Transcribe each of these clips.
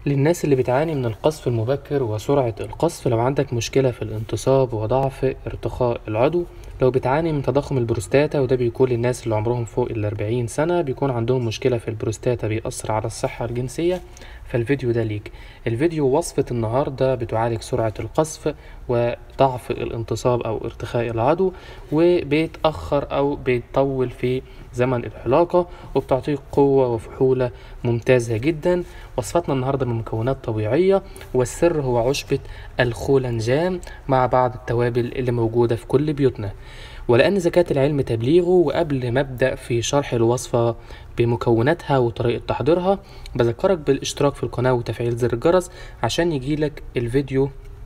للناس اللي بتعاني من القذف المبكر وسرعة القذف لو عندك مشكلة في الانتصاب وضعف ارتخاء العضو لو بتعاني من تضخم البروستاتا وده بيكون للناس اللي عمرهم فوق الأربعين سنة بيكون عندهم مشكلة في البروستاتا بيأثر على الصحة الجنسية فالفيديو ده ليك الفيديو وصفة النهاردة بتعالج سرعة القذف وضعف الانتصاب أو ارتخاء العضو وبيتأخر أو بيطول في زمن الحلاقة وبتعطيك قوة وفحولة ممتازة جدا وصفتنا النهاردة من مكونات طبيعية والسر هو عشبة الخولنجان مع بعض التوابل اللي موجودة في كل بيوتنا ولأن زكاة العلم تبليغه وقبل ما أبدأ في شرح الوصفة بمكوناتها وطريقة تحضيرها بذكرك بالاشتراك في القناة وتفعيل زر الجرس عشان يجيلك الفيديو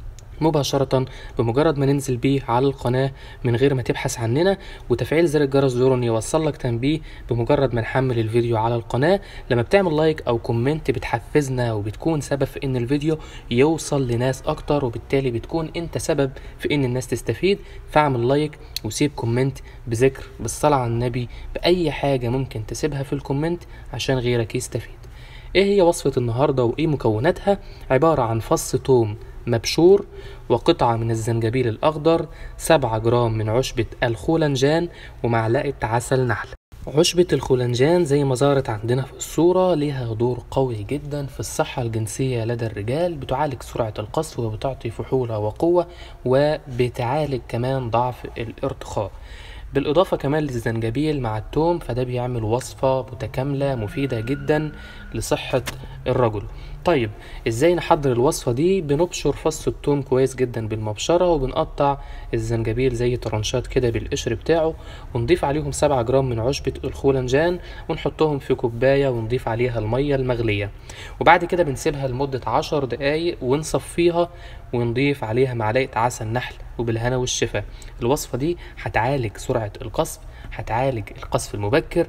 مباشرة بمجرد ما ننزل بيه على القناة من غير ما تبحث عننا وتفعيل زر الجرس دور يوصل لك تنبيه بمجرد ما نحمل الفيديو على القناة لما بتعمل لايك او كومنت بتحفزنا وبتكون سبب في ان الفيديو يوصل لناس اكتر وبالتالي بتكون انت سبب في ان الناس تستفيد فاعمل لايك وسيب كومنت بذكر بالصلاة على النبي بأي حاجة ممكن تسيبها في الكومنت عشان غيرك يستفيد ايه هي وصفة النهاردة وايه مكوناتها عبارة عن فص توم مبشور وقطعة من الزنجبيل الأخضر سبعة جرام من عشبة الخولنجان ومعلقة عسل نحل عشبة الخولنجان زي ما ظهرت عندنا في الصورة ليها دور قوي جدا في الصحة الجنسية لدى الرجال بتعالج سرعة القذف وبتعطي فحولة وقوة وبتعالج كمان ضعف الارتخاء بالإضافة كمان للزنجبيل مع التوم فده بيعمل وصفة متكاملة مفيدة جدا لصحة الرجل طيب ازاي نحضر الوصفة دي بنبشر فص التوم كويس جدا بالمبشرة وبنقطع الزنجبيل زي طرنشات كده بالقشر بتاعه ونضيف عليهم سبعة جرام من عشبة الخولنجان ونحطهم في كوباية ونضيف عليها المية المغلية وبعد كده بنسيبها لمدة عشر دقايق ونصفيها ونضيف عليها معلقة عسل نحل وبالهنا والشفا الوصفة دي هتعالج سرعة القصف هتعالج القذف المبكر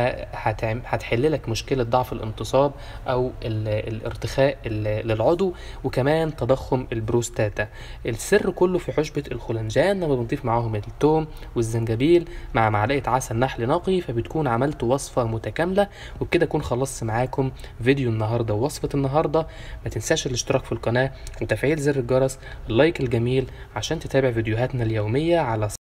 هتحل لك مشكلة ضعف الانتصاب أو الارتخاء للعضو وكمان تضخم البروستاتا السر كله في عشبة الخولنجان لما بنضيف معاهم التوم والزنجبيل مع معلقة عسل نحل نقي فبتكون عملت وصفة متكاملة وبكده أكون خلصت معاكم فيديو النهاردة ووصفة النهاردة ما تنساش الاشتراك في القناة وتفعيل زر الجرس اللايك الجميل عشان تتابع فيديوهاتنا اليومية على